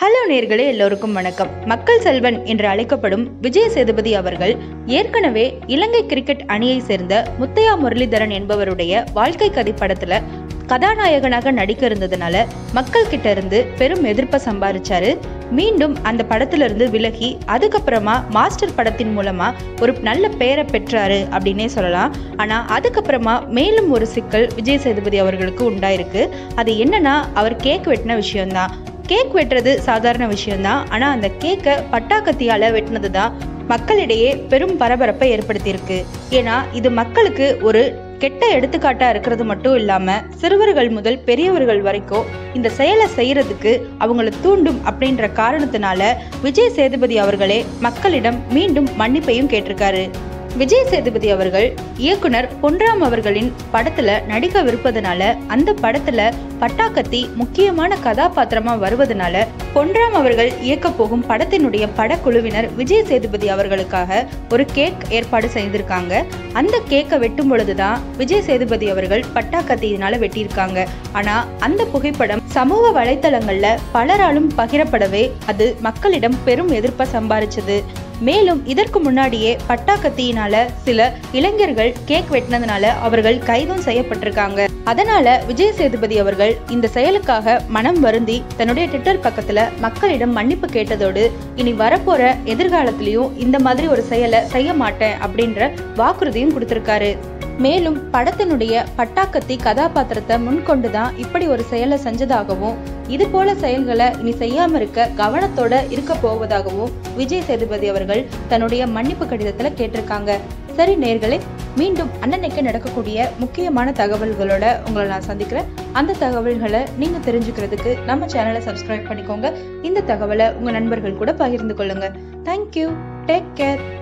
hello நேர்களே எல்லோருக்கும் வணக்கம் மக்கள் செல்வன் என்று அழைக்கப்படும் விஜய் சேதுபதி அவர்கள் ஏற்கனவே இலங்கை கிரிக்கெட் அணியை சேர்ந்த முத்தையா முரளிதரன் என்பவருடைய வாழ்க்கை கதை படத்துல கதாநாயகனாக நடிக்க இருந்ததுனால மக்கள் கிட்ட இருந்து பெரும் எதிர்ப்பை சம்பாதிச்சாரு மீண்டும் அந்த படத்துல இருந்து விலகி அதுக்கப்புறமா மாஸ்டர் படத்தின் மூலமா ஒரு நல்ல பெயரை பெற்றாரு அப்படின்னே சொல்லலாம் ஆனா அதுக்கப்புறமா மேலும் ஒரு சிக்கல் விஜய் சேதுபதி அவர்களுக்கு உண்டாயிருக்கு அது என்னன்னா அவர் கேக் வெட்டின விஷயம்தான் கேக் வெட்டுறது சாதாரண விஷயம்தான் ஆனா அந்த கேக்கை பட்டாக்கத்தியால வெட்டினது தான் மக்களிடையே பெரும் பரபரப்பை ஏற்படுத்தியிருக்கு ஏன்னா இது மக்களுக்கு ஒரு கெட்ட எடுத்துக்காட்டா இருக்கிறது மட்டும் இல்லாம சிறுவர்கள் முதல் பெரியவர்கள் வரைக்கும் இந்த செயலை செய்யறதுக்கு அவங்கள தூண்டும் அப்படின்ற காரணத்தினால விஜய் சேதுபதி அவர்களே மக்களிடம் மீண்டும் மன்னிப்பையும் கேட்டிருக்காரு விஜய் சேதுபதி அவர்கள் இயக்குனர் பொன்ராம் அவர்களின் படத்துல நடிக்கவிருப்பதனால அந்த படத்துல பட்டாக்கத்தி முக்கியமான கதாபாத்திரமா வருவதனால பொன்ராம் அவர்கள் இயக்க போகும் படத்தினுடைய படக்குழுவினர் விஜய் சேதுபதி அவர்களுக்காக ஒரு கேக் ஏற்பாடு செய்திருக்காங்க அந்த கேக்கை வெட்டும் பொழுதுதான் விஜய் சேதுபதி அவர்கள் பட்டாக்கத்தியினால வெட்டியிருக்காங்க ஆனா அந்த புகைப்படம் சமூக வலைத்தளங்கள்ல பலராலும் பகிரப்படவே அது மக்களிடம் பெரும் எதிர்ப்பை சம்பாரிச்சது மேலும் இதற்கு முன்னாடியே பட்டாக்கத்தியினால சில இளைஞர்கள் கேக் வெட்டினதுனால அவர்கள் கைதும் செய்யப்பட்டிருக்காங்க அதனால விஜய் சேதுபதி அவர்கள் இந்த செயலுக்காக மனம் வருந்தி தன்னுடைய ட்விட்டர் பக்கத்துல மக்களிடம் மன்னிப்பு கேட்டதோடு இனி வரப்போற எதிர்காலத்திலையும் இந்த மாதிரி ஒரு செயலை செய்ய மாட்டேன் அப்படின்ற வாக்குறுதியும் கொடுத்திருக்காரு மேலும் படத்தினுடைய பட்டாக்கத்தி கதாபாத்திரத்தை முன்கொண்டு தான் இப்படி ஒரு செயலை செஞ்சதாகவும் இது போல செயல்களை இனி செய்யாம இருக்க கவனத்தோட இருக்க போவதாகவும் விஜய் சேதுபதி அவர்கள் தன்னுடைய மன்னிப்பு கடிதத்துல கேட்டிருக்காங்க சரி நேர்களே மீண்டும் அன்னன்னைக்கு நடக்கக்கூடிய முக்கியமான தகவல்களோட உங்களை நான் சந்திக்கிறேன் அந்த தகவல்களை நீங்க தெரிஞ்சுக்கிறதுக்கு நம்ம சேனலை சப்ஸ்கிரைப் பண்ணிக்கோங்க இந்த தகவலை உங்க நண்பர்கள் கூட பகிர்ந்து கொள்ளுங்க தேங்க்யூ டேக் கேர்